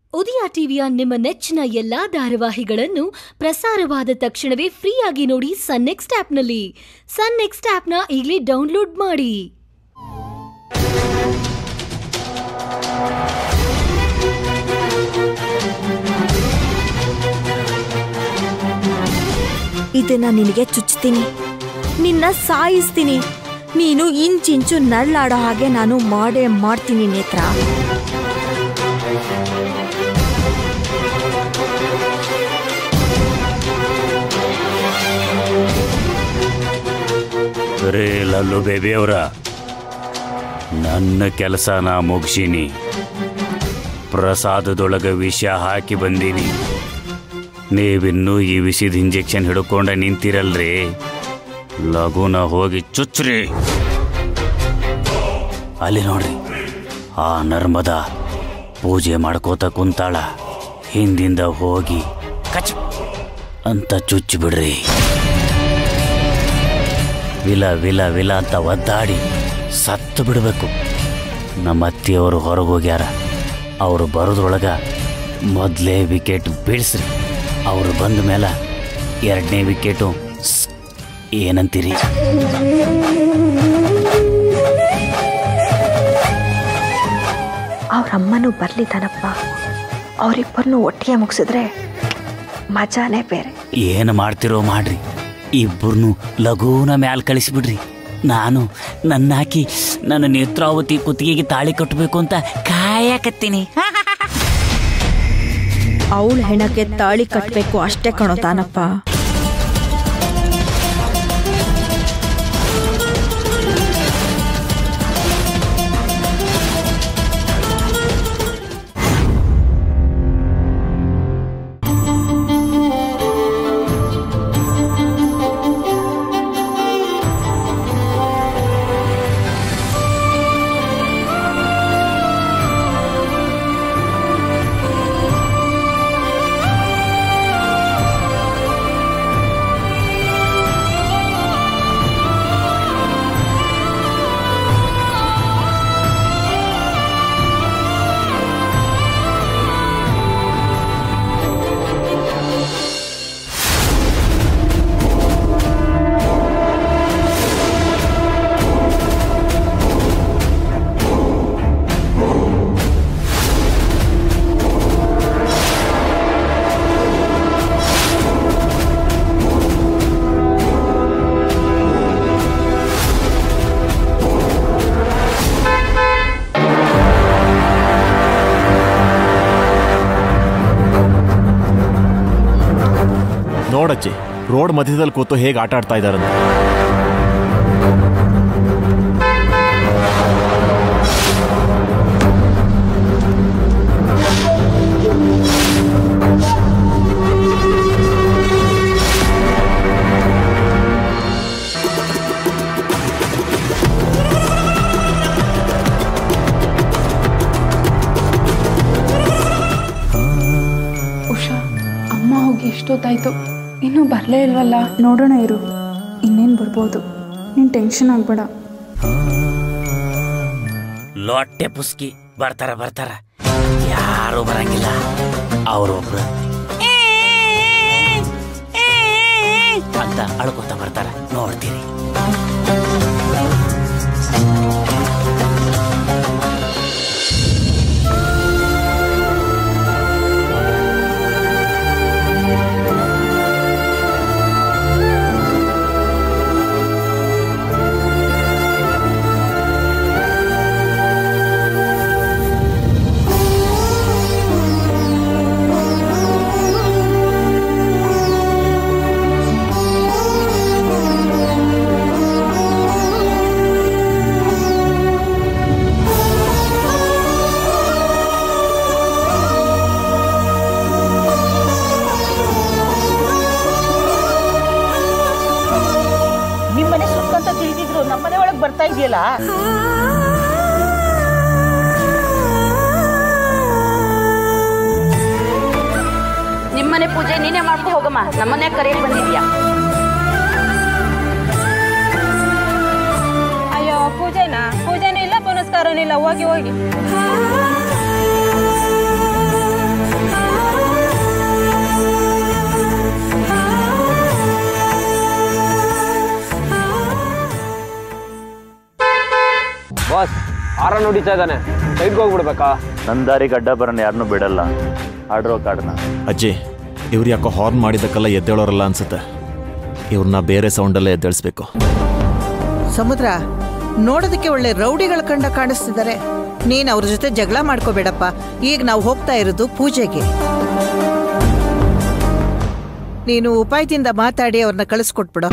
ಉದಯ ಟಿವಿಯ ನಿಮ್ಮ ನೆಚ್ಚಿನ ಎಲ್ಲಾ ಧಾರಾವಾಹಿಗಳನ್ನು ಪ್ರಸಾರವಾದ ತಕ್ಷಣವೇ ಫ್ರೀಯಾಗಿ ನೋಡಿ ಸನ್ ನೆಕ್ಸ್ಟ್ ಆಪ್ನಲ್ಲಿ ಸನ್ ನೆಕ್ಸ್ಟ್ ಆಪ್ನ ಈಗಲೇ ಡೌನ್ಲೋಡ್ ಮಾಡಿ ಇದನ್ನ ನಿನಗೆ ಚುಚ್ತೀನಿ ನಿನ್ನ ಸಾಯಿಸ್ತೀನಿ ನೀನು ಇಂಚಿಂಚು ನಳ್ಳಾಡೋ ಹಾಗೆ ನಾನು ಮಾಡೇ ಮಾಡ್ತೀನಿ ನೇತ್ರ ರೇ ಲಲ್ಲು ಬೇಬಿಯವರ ನನ್ನ ಕೆಲಸನ ಮುಗಿಸೀನಿ ಪ್ರಸಾದದೊಳಗೆ ವಿಷ ಹಾಕಿ ಬಂದೀನಿ ನೀವಿನ್ನೂ ಈ ವಿಷದ ಇಂಜೆಕ್ಷನ್ ಹಿಡ್ಕೊಂಡ ನಿಂತಿರಲ್ರಿ ಲಘುನ ಹೋಗಿ ಚುಚ್ಚ್ರಿ ಅಲ್ಲಿ ನೋಡ್ರಿ ಆ ನರ್ಮದ ಪೂಜೆ ಮಾಡ್ಕೋತ ಕುಂತಾಳ ಹಿಂದಿಂದ ಹೋಗಿ ಕಚ್ ಅಂತ ಚುಚ್ಚಿ ಬಿಡ್ರಿ ವಿಲ ವಿಲ ವಿಲ ಅಂತ ಒದ್ದಾಡಿ ಸತ್ತು ಬಿಡಬೇಕು ನಮ್ಮ ಅತ್ತಿಯವರು ಹೊರಗೆ ಹೋಗ್ಯಾರ ಅವರು ಬರೋದ್ರೊಳಗ ಮೊದಲೇ ವಿಕೆಟ್ ಬೀಳಿಸ್ರಿ ಅವರು ಬಂದ ಮೇಲೆ ಎರಡನೇ ವಿಕೆಟು ಸ್- ಏನಂತೀರಿ ಅವ್ರ ಅಮ್ಮನೂ ಬರ್ಲಿ ತನಪ್ಪ ಅವರಿಬ್ಬರನ್ನು ಒಟ್ಟಿಗೆ ಮುಗಿಸಿದ್ರೆ ಮಜಾನೇ ಬೇರೆ ಏನು ಮಾಡ್ತಿರೋ ಮಾಡ್ರಿ ಇಬ್ಬರನ್ನು ಲಘೂನ ಮ್ಯಾಲ್ ಕಳಿಸಿಬಿಡ್ರಿ ನಾನು ನನ್ನ ಹಾಕಿ ನನ್ನ ನೇತ್ರಾವತಿ ಕುತ್ತಿಗೆಗೆ ತಾಳಿ ಕಟ್ಟಬೇಕು ಅಂತ ಕಾಯಕತ್ತೀನಿ ಅವಳ ಹೆಣಕ್ಕೆ ತಾಳಿ ಕಟ್ಟಬೇಕು ಅಷ್ಟೇ ಕಣೋ ತಾನಪ್ಪ ನೋಡಜ್ಜಿ ರೋಡ್ ಮಧ್ಯದಲ್ಲಿ ಕೂತು ಹೇಗೆ ಆಟ ಆಡ್ತಾ ಇದ್ದಾರಂತ ಉಷಾ ಅಮ್ಮ ಹೋಗಿ ಎಷ್ಟೊತ್ತಾಯ್ತು ಇನ್ನೂ ಬರಲೇ ಇಲ್ವಲ್ಲ ನೋಡೋಣ ಇರು ಇನ್ನೇನು ಬರ್ಬೋದು ನೀನು ಟೆನ್ಷನ್ ಆಗಬೇಡ ಲೊಟ್ಟೆ ಪುಸ್ಕಿ ಬರ್ತಾರ ಬರ್ತಾರ ಯಾರು ಬರಂಗಿಲ್ಲ ಅವ್ರೊಬ್ರು ಅಂತ ಅಳ್ಕೊತ ಬರ್ತಾರ ನೋಡ್ತೀರಿ ನಿಮ್ಮನೆ ಸುತ್ತಂತ ತಿಳಿದಿದ್ರು ನಮ್ಮನೆ ಒಳಗ್ ಬರ್ತಾ ಇದೆಯಲ್ಲ ನಿಮ್ಮನೆ ಪೂಜೆ ನೀನೇ ಮಾಡ್ಕೊ ಹೋಗಮ್ಮ ನಮ್ಮನೆ ಕರೆಯಕ್ ಬಂದಿದ್ಯಾ ಅಯ್ಯೋ ಪೂಜೆನಾ ಪೂಜೆನೂ ಇಲ್ಲ ಪುನಸ್ಕಾರನೂ ಇಲ್ಲ ಹೋಗಿ ಹೋಗಿ ನೋಡಿತಾ ಇದ್ದಾನೆ ಸೈಡ್ಗೆ ಹೋಗ್ಬಿಡ್ಬೇಕಾ ನನ್ನ ದಾರಿಗೆ ಅಡ್ಡ ಬರೋಣ ಯಾರನ್ನೂ ಬಿಡಲ್ಲ ಆಡ್ರೋ ಕಾಡನ್ನ ಅಜ್ಜಿ ಇವ್ರು ಯಾಕೋ ಹಾರ್ನ್ ಮಾಡಿದ್ದಕ್ಕೆಲ್ಲ ಎದ್ದೇಳೋರಲ್ಲ ಅನ್ಸುತ್ತೆ ಇವ್ರನ್ನ ಬೇರೆ ಸೌಂಡಲ್ಲೇ ಎದ್ದೇಳಿಸ್ಬೇಕು ಸಮುದ್ರ ನೋಡೋದಕ್ಕೆ ಒಳ್ಳೆ ರೌಡಿಗಳ ಕಂಡ ಕಾಣಿಸ್ತಿದ್ದಾರೆ ನೀನ್ ಅವ್ರ ಜೊತೆ ಜಗಳ ಮಾಡ್ಕೋಬೇಡಪ್ಪ ಈಗ ನಾವು ಹೋಗ್ತಾ ಇರೋದು ಪೂಜೆಗೆ ನೀನು ಉಪಾಯದಿಂದ ಮಾತಾಡಿ ಅವ್ರನ್ನ ಕಳಿಸ್ಕೊಟ್ಬಿಡು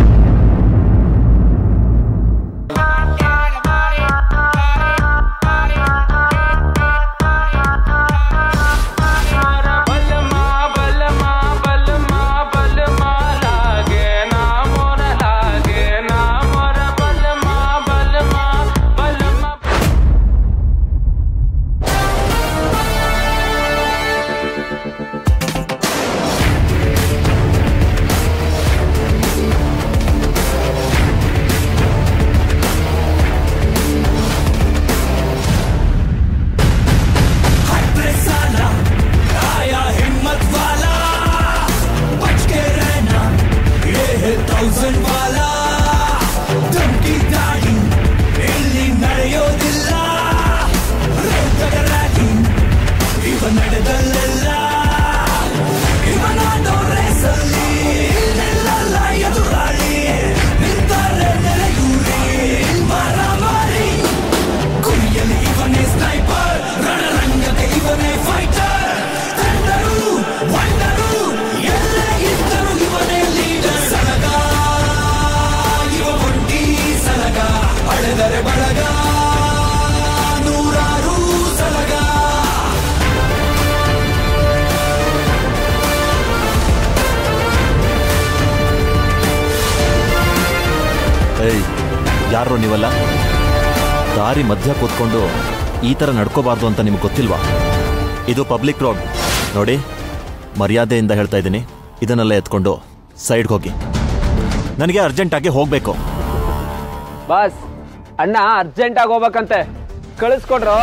ಏಯ್ ಯಾರೋ ನೀವಲ್ಲ ದಾರಿ ಮಧ್ಯ ಕೂತ್ಕೊಂಡು ಈ ಥರ ನಡ್ಕೋಬಾರ್ದು ಅಂತ ನಿಮ್ಗೆ ಗೊತ್ತಿಲ್ವಾ ಇದು ಪಬ್ಲಿಕ್ ರೋಡ್ ನೋಡಿ ಮರ್ಯಾದೆಯಿಂದ ಹೇಳ್ತಾ ಇದ್ದೀನಿ ಇದನ್ನೆಲ್ಲ ಎತ್ಕೊಂಡು ಸೈಡ್ಗೆ ಹೋಗಿ ನನಗೆ ಅರ್ಜೆಂಟಾಗಿ ಹೋಗಬೇಕು ಬಾಸ್ ಅಣ್ಣ ಅರ್ಜೆಂಟಾಗಿ ಹೋಗ್ಬೇಕಂತೆ ಕಳಿಸ್ಕೊಡ್ರು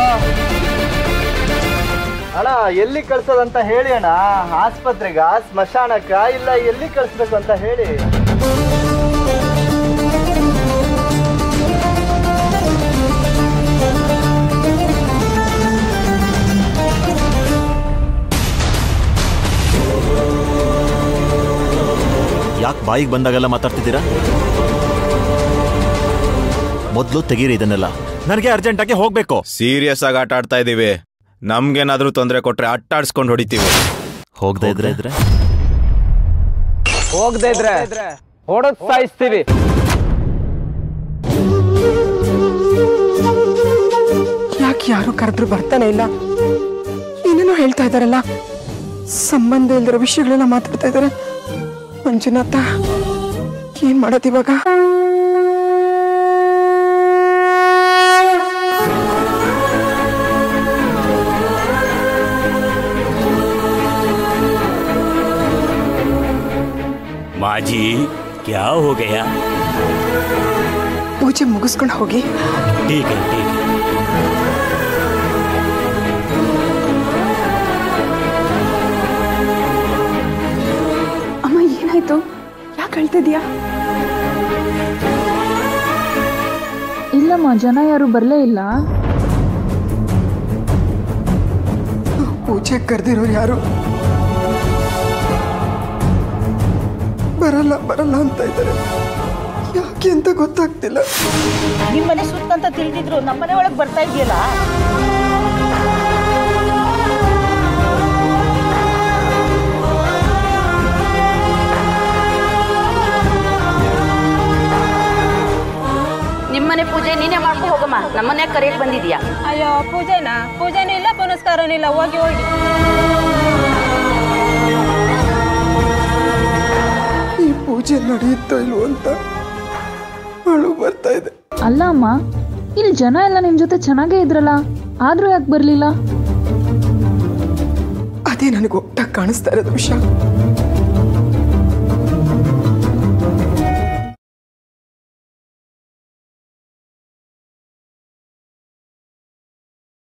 ಅಣ್ಣ ಎಲ್ಲಿ ಕಳ್ಸೋದಂತ ಹೇಳಿ ಅಣ್ಣ ಆಸ್ಪತ್ರೆಗ ಸ್ಮಶಾನಕ್ಕ ಇಲ್ಲ ಎಲ್ಲಿ ಕಳಿಸ್ಬೇಕು ಅಂತ ಹೇಳಿ ಯಾಕೆ ಬಾಯಿಗೆ ಬಂದಾಗೆಲ್ಲ ಮಾತಾಡ್ತಿದ್ದೀರಾ ಮೊದಲು ತೆಗೀರಿ ಇದನ್ನೆಲ್ಲ ನನಗೆ ಅರ್ಜೆಂಟಾಗಿ ಹೋಗಬೇಕು ಸೀರಿಯಸ್ ಆಗಿ ಆಟ ಆಡ್ತಾ ಇದೀವಿ ನಮ್ಗೇನಾದ್ರೂ ತೊಂದರೆ ಕೊಟ್ರೆ ಅಟ್ಟಾಡ್ಸ್ಕೊಂಡು ಹೊಡಿತೀವಿ ಹೋಗದೆ ಇದ್ರೆ ಇದ್ರೆ ಹೋಗದೆ ಇದ್ರೆ ಹೊಡೆದ್ ಸಾಯಿಸ್ತೀವಿ ಯಾಕೆ ಯಾರು ಕರೆದ್ರು ಬರ್ತಾನೆ ಇಲ್ಲ ಏನೇನೋ ಹೇಳ್ತಾ ಇದಾರಲ್ಲ ಸಂಬಂಧ ಇಲ್ದಿರೋ ವಿಷಯಗಳೆಲ್ಲ ಮಾತಾಡ್ತಾ ಇದ್ದಾರೆ ಮಂಜುನಾಥ ಏನ್ ಮಾಡೋದು ಇವಾಗ ಮಾಜಿ क्या हो गया ಪೂಜೆ ಮುಗಿಸ್ಕೊಂಡು ಹೋಗಿ ठीक है ठीक है ಅಮ್ಮ ಏನಾಯ್ತು ಯಾಕೆ ಹೇಳ್ತಿದ್ಯಾ ಇಲ್ಲಮ್ಮ ಜನ ಯಾರು ಬರಲೇ ಇಲ್ಲ ಪೂಜೆ ಕರೆದಿರೋರು ಯಾರು ಬರಲ್ಲ ಬರಲ್ಲ ಅಂತ ಇದ್ದಾರೆ ಯಾಕೆ ಅಂತ ಗೊತ್ತಾಗ್ತಿಲ್ಲ ನಿಮ್ಮನೆ ಸುತ್ತಂತ ತಿಳಿದಿದ್ರು ನಮ್ಮನೆ ಒಳಗೆ ಬರ್ತಾ ಇದೆಯಲ್ಲ ನಿಮ್ಮನೆ ಪೂಜೆ ನೀನೇ ಮಾಡ್ಕೊ ಹೋಗಮ್ಮ ನಮ್ಮನೆ ಕರೆಯಕ್ ಬಂದಿದ್ಯಾ ಅಯ್ಯೋ ಪೂಜೆನಾ ಪೂಜೆನೂ ಇಲ್ಲ ಪುನಸ್ಕಾರನೂ ಇಲ್ಲ ಹೋಗಿ ಹೋಗಿ ಈ ಪೂಜೆ ನಡೆಯುತ್ತೋ ಇಲ್ವೋ ಅಂತ ಅಳು ಬರ್ತಾ ಇದೆ ಅಲ್ಲ ಅಮ್ಮ ಇಲ್ಲಿ ಜನ ಎಲ್ಲ ನಿಮ್ ಜೊತೆ ಚೆನ್ನಾಗೇ ಇದ್ರಲ್ಲ ಆದ್ರೂ ಯಾಕೆ ಬರ್ಲಿಲ್ಲ ಅದೇ ನನಗೆ ಒಟ್ಟಾಗಿ ಕಾಣಿಸ್ತಾ ಇರೋದು ವಿಷಯ